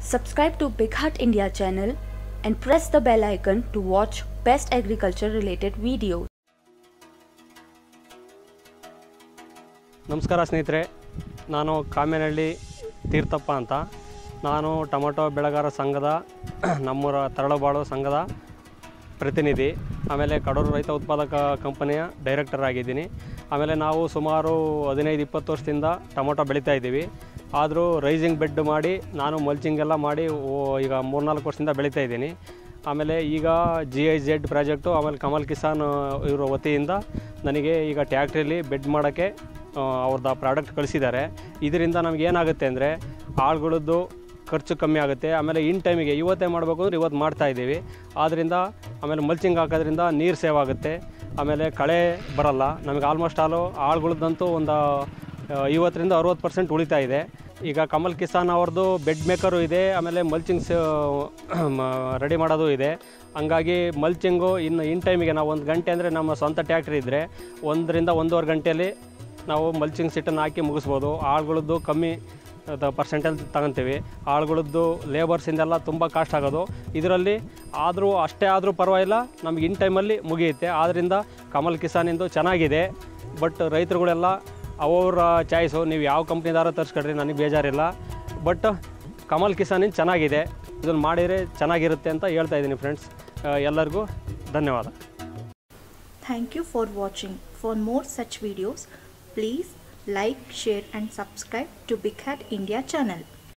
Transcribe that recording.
Subscribe to Big Heart India channel and press the bell icon to watch best agriculture related videos. ನಮಸ್ಕಾರ ಸ್ನೇಹಿತರೆ ನಾನು ಕಾಮೇನಹಳ್ಳಿ ತೀರ್ಥಪ್ಪ ಅಂತ ನಾನು tomato ಬೆಳೆಗಾರ ಸಂಘದ ನಮ್ಮೂರ ತರಳಬಾಳು ಸಂಘದ ಪ್ರತಿನಿಧಿ ಆಮೇಲೆ ಕಡೂರು ರೈತ ಉತ್ಪಾದಕ ಕಂಪನಿಯ ಡೈರೆಕ್ಟರ್ ಆಗಿದ್ದೀನಿ ಆಮೇಲೆ ನಾವು ಸುಮಾರು ಹದಿನೈದು ಇಪ್ಪತ್ತು ವರ್ಷದಿಂದ ಟೊಮೊಟೊ ಬೆಳೀತಾ ಇದ್ದೀವಿ ಆದರೂ ರೈಸಿಂಗ್ ಬೆಡ್ ಮಾಡಿ ನಾನು ಮಲ್ಚಿಂಗ್ ಎಲ್ಲ ಮಾಡಿ ಓ- ಈಗ ಮೂರ್ನಾಲ್ಕು ವರ್ಷದಿಂದ ಬೆಳೀತಾ ಇದ್ದೀನಿ ಆಮೇಲೆ ಈಗ ಜಿ ಐ ಜೆಡ್ ಪ್ರಾಜೆಕ್ಟು ಆಮೇಲೆ ಕಮಲ್ ಕಿಸಾನ್ ಇವರ ವತಿಯಿಂದ ನನಗೆ ಈಗ ಟ್ಯಾಕ್ಟ್ರಿಲಿ ಬೆಡ್ ಮಾಡೋಕ್ಕೆ ಅವ್ರದ್ದು ಪ್ರಾಡಕ್ಟ್ ಕಳಿಸಿದ್ದಾರೆ ಇದರಿಂದ ನಮ್ಗೆ ಏನಾಗುತ್ತೆ ಅಂದರೆ ಆಳುಗಳದ್ದು ಖರ್ಚು ಕಮ್ಮಿ ಆಗುತ್ತೆ ಆಮೇಲೆ ಇನ್ ಟೈಮಿಗೆ ಇವತ್ತೇ ಮಾಡಬೇಕು ಅಂದ್ರೆ ಇವತ್ತು ಮಾಡ್ತಾ ಇದ್ದೀವಿ ಆದ್ದರಿಂದ ಆಮೇಲೆ ಮಲ್ಚಿಂಗ್ ಹಾಕೋದ್ರಿಂದ ನೀರು ಸೇವ್ ಆಗುತ್ತೆ ಆಮೇಲೆ ಕಳೆ ಬರಲ್ಲ ನಮಗೆ ಆಲ್ಮೋಸ್ಟ್ ಆಲು ಆಳುಗಳದ್ದಂತೂ ಒಂದು ಐವತ್ತರಿಂದ ಅರುವತ್ತು ಪರ್ಸೆಂಟ್ ಉಳಿತಾ ಇದೆ ಈಗ ಕಮಲ್ ಕಿಸಾನ್ ಅವ್ರದ್ದು ಬೆಡ್ ಮೇಕರು ಇದೆ ಆಮೇಲೆ ಮಲ್ಚಿಂಗ್ಸ್ ರೆಡಿ ಮಾಡೋದು ಇದೆ ಹಂಗಾಗಿ ಮಲ್ಚಿಂಗು ಇನ್ನು ಇನ್ ಟೈಮಿಗೆ ನಾವು ಒಂದು ಗಂಟೆ ಅಂದರೆ ನಮ್ಮ ಸ್ವಂತ ಟ್ಯಾಕ್ಟ್ರಿ ಇದ್ದರೆ ಒಂದರಿಂದ ಒಂದೂವರೆ ಗಂಟೆಯಲ್ಲಿ ನಾವು ಮಲ್ಚಿಂಗ್ ಸಿಟ್ಟನ್ನು ಹಾಕಿ ಮುಗಿಸ್ಬೋದು ಆಳುಗಳದ್ದು ಕಮ್ಮಿ ಪರ್ಸೆಂಟಲ್ಲಿ ತಗೊತೀವಿ ಆಳುಗಳದ್ದು ಲೇಬರ್ಸಿಂದೆಲ್ಲ ತುಂಬ ಕಾಸ್ಟ್ ಆಗೋದು ಇದರಲ್ಲಿ ಆದರೂ ಅಷ್ಟೇ ಆದರೂ ಪರವಾಗಿಲ್ಲ ನಮ್ಗೆ ಇನ್ ಟೈಮಲ್ಲಿ ಮುಗಿಯುತ್ತೆ ಆದ್ದರಿಂದ ಕಮಲ್ ಕಿಸಾನಿಂದು ಚೆನ್ನಾಗಿದೆ ಬಟ್ ರೈತರುಗಳೆಲ್ಲ ಅವರ ಚಾಯ್ಸು ನೀವು ಯಾವ ಕಂಪ್ನಿದಾರ ತರಿಸ್ಕೊಡ್ರಿ ನನಗೆ ಬೇಜಾರಿಲ್ಲ ಬಟ್ ಕಮಲ್ ಕಿಸಾನಿಂದ ಚೆನ್ನಾಗಿದೆ ಇದನ್ನು ಮಾಡಿದರೆ ಚೆನ್ನಾಗಿರುತ್ತೆ ಅಂತ ಹೇಳ್ತಾ ಇದ್ದೀನಿ ಫ್ರೆಂಡ್ಸ್ ಎಲ್ಲರಿಗೂ ಧನ್ಯವಾದ Thank you for watching. For more such videos, please like, share and subscribe to Big Hat India channel.